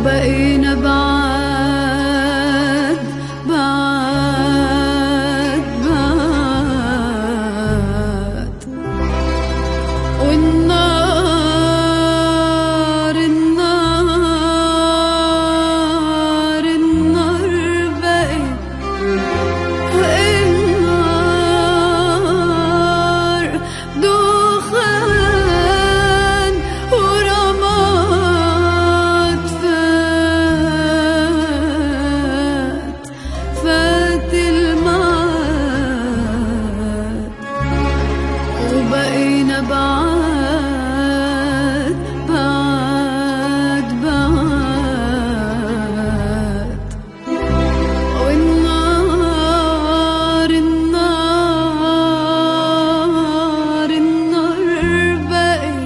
وبقينا بعاد بعاد بعاد والنار النار النار بقت النار دخان ورماد فات فات المعاد وبقينا بعاد بعد بعد والنار النار النار بقت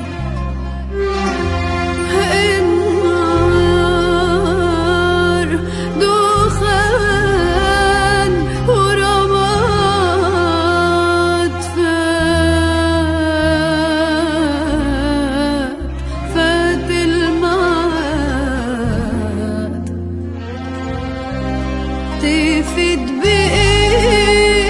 النار دخان ورماد فات فات المعاد تفيد بإيه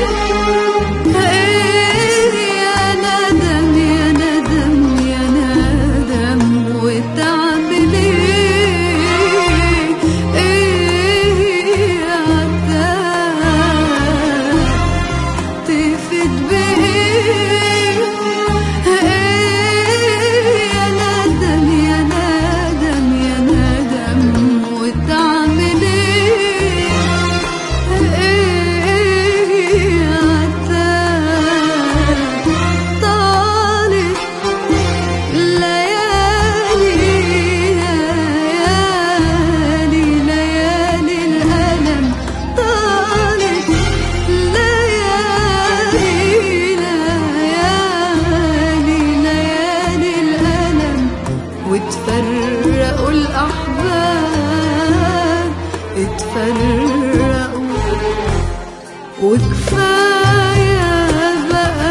إيه يا ندم يا ندم يا ندم وتعمل إيه إيه يا عتاب تفيد بإيه إيه يا ندم يا ندم يا ندم وتعمل إيه إيه يا عتاب طالت ليالي ليالي ليالي الألم طالت ليالي ليالي ليالي الألم وتفرقوا الأحباب اتفرقوا وكفاية بقى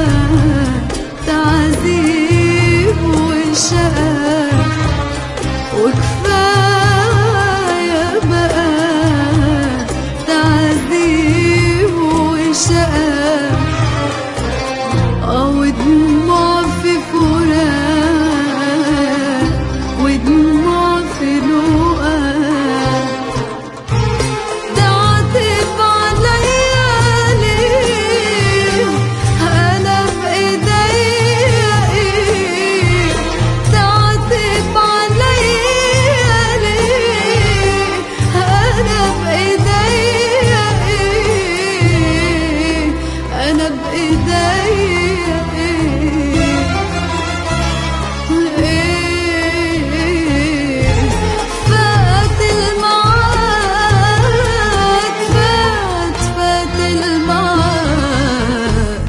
تعذيب وشقى وكفاية بقى تعذيب وشقى أو دموع في فراق ودموع في لقاء ده عاتب عليا ليه انا بايديا ايه ده عاتب عليا ليه انا بايديا ايه انا بايديا ايه فات المعاد فات فات المعاد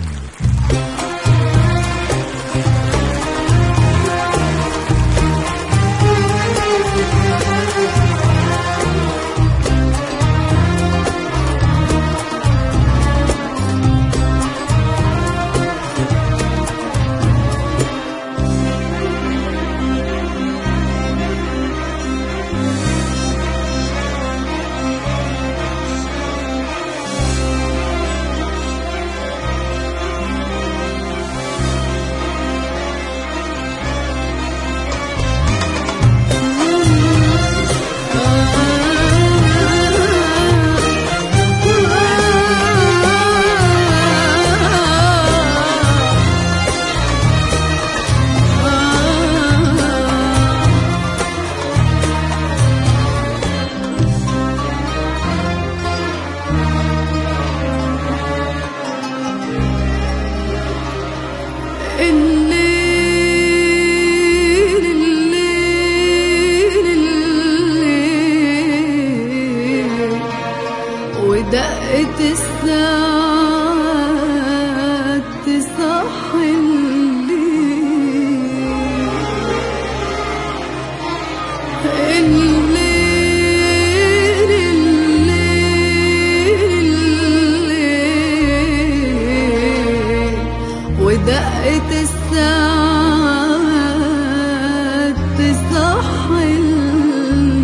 الليل الليل الليل ودقت الساعات تصحي الليل الليل الليل الليل ودقت الساعات تصحي الليل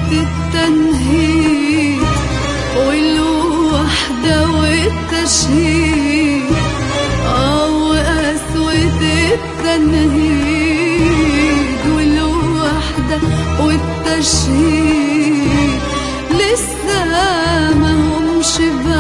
التنهيد والوحدة والتشهيد اه وقسوة التنهيد والوحدة والتشهيد لسه ما همش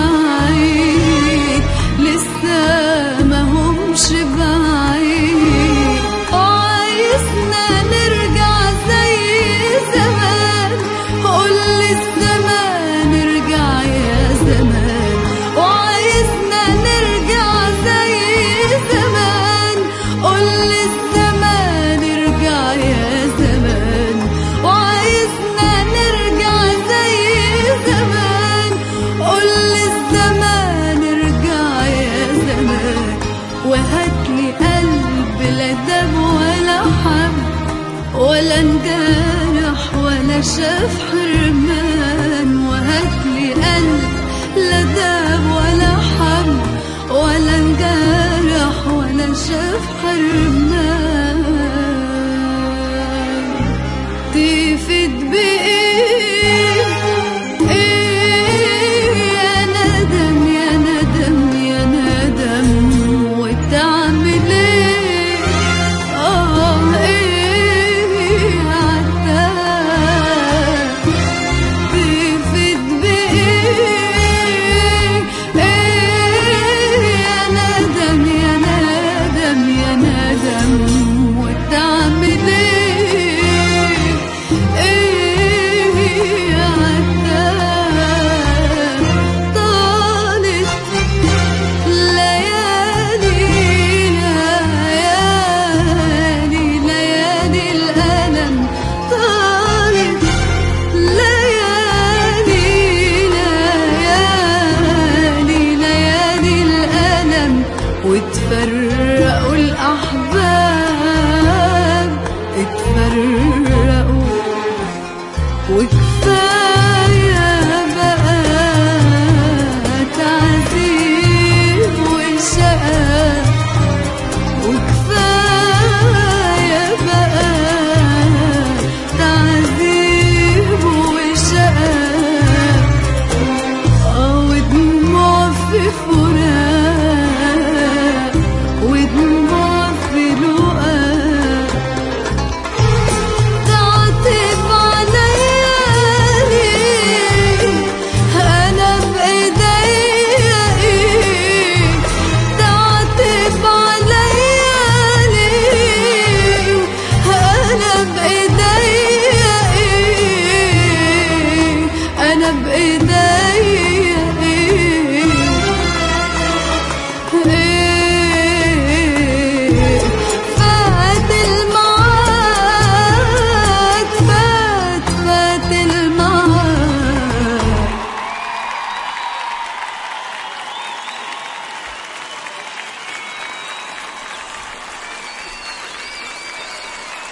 بعيد لسه ما همش بعيد وعايزنا نرجع زي زمان قول الزمان ارجع يا زمان وعايزنا نرجع زي زمان قول الزمان ارجع يا زمان وعايزنا نرجع زي زمان قول الزمان ارجع يا زمان وهاتلي قلب لا دم ولا حب ولا انجرح ولا شاف حرمان وهاتلي قلب لا دم ولا حب ولا انجرح ولا شاف حرمان